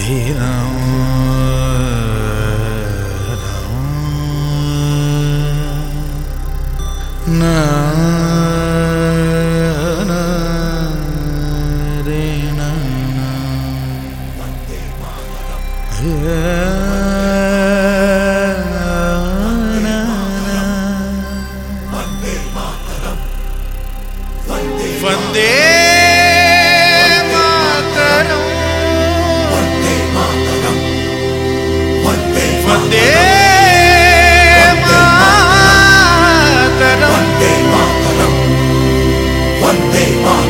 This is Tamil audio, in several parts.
வந்தே மாதரம் வந்தே மாதரம் வந்தே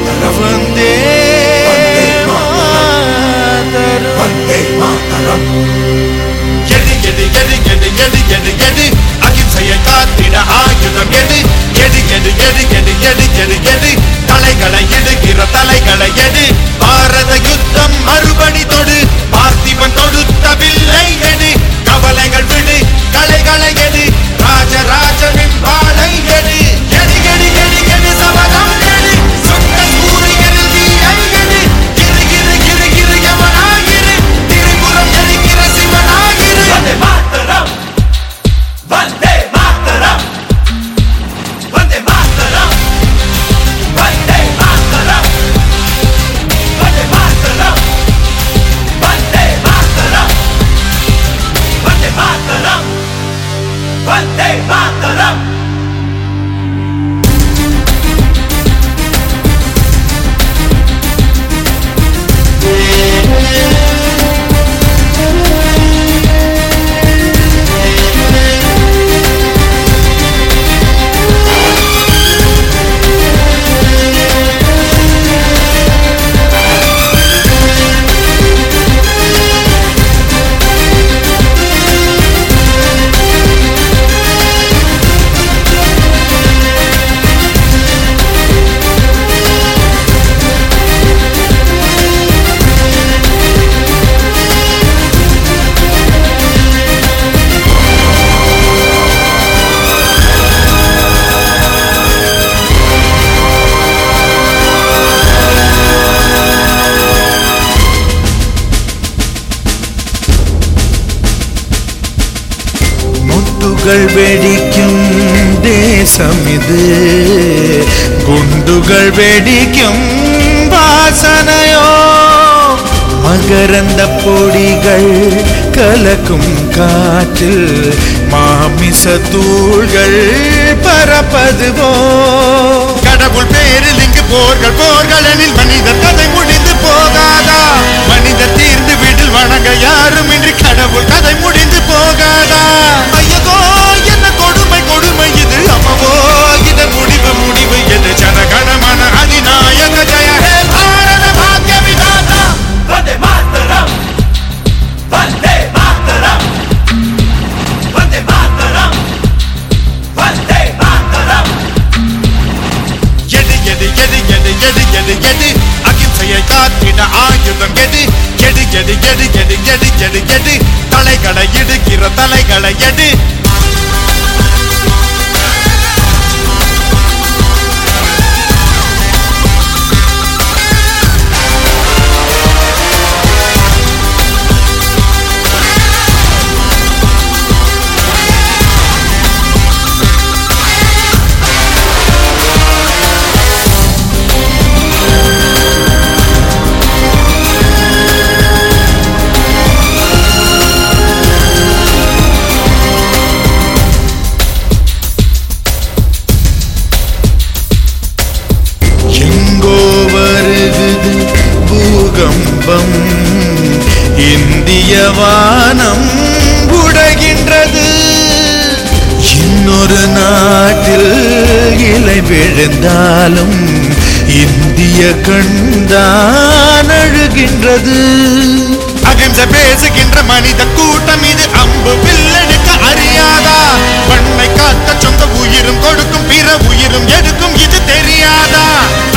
மாதரம் எடு எடு எடு எடு எடு எடு எடு அகிம்சையை காத்திட ஆயுதம் எடு எடு எடு எடு எடு எடு எடு எடு தலைகளை எடுக்கிற தலைகளை எடு பாரத யுத்தம் மறுபடி தொடு பார்த்திபன் தொடுத்த வில்லை எடு கவலைகள் விடு கலைகளை எடு ராஜராஜனின் வாளை எடு எடு எடு எடு எடு சபதம் எடு சொந்த சூரியனில் தீயை எடு இரு இரு இரு இரு யமனாயிரு திரிபுரம் எரிக்கிற சிவனாயிரு வந்தே மாதரம் வந்தே மாதரம் வந்தே மாதரம் வந்தே மாதரம் வந்தே மாதரம் வந்தே மாதரம் வந்தே மாதரம் வந்தே மாதரம் മുട്ടുകൾ വെടിക്കും ദേശം ഇത് ഗുണ്ടുകൾ വെടിക്കും വാസനയോ മകരന്ത പൊടികൾ കലക്കും കാറ്റിൽ മാമിസ தூள்கள் பரப்பதுவோ கடவுள் பேரில் இங்கு போர்கள் போர்களில் மனித கதை முடிந்து போகாதா மனித தீர்ந்து வீட்டில் வணங்க யாரும் இன்றி கடவுள் கதை முடிந்து போகாதா ஐயகோ என்ன கொடுமை கொடுமை இது அம்மவோ இதன் முடிவு முடிவு எது ஜனகணமன அதிநாயக ஜெய ஹே பாரத பாக்ய விதாதா வந்தே மாதரம் வந்தே மாதரம் வந்தே மாதரம் வந்தே மாதரம் எடு எடு எடு எடு எடு எடு எடு அகிம்சையை காத்திட ஆயுதம் எடு எடு எடு எடு எடு எடு எடு எடு தலைகளை இடுகிற தலைகளை எடு எங்கோ வருகுது பூகம்பம் இந்திய வானம் உடைகின்றது இன்னொரு நாட்டில் இலை விழுந்தாலும் இந்திய கண்தான் அழுகின்றது அகிம்சை பேசுகின்ற மனித கூட்டம் இது அம்பு வில்லெடுக்க அறியாதா பண்ணை காத்த சொந்த உயிரும் கொடுக்கும் பிற உயிரும் எடுக்கும் இது தெரியாதா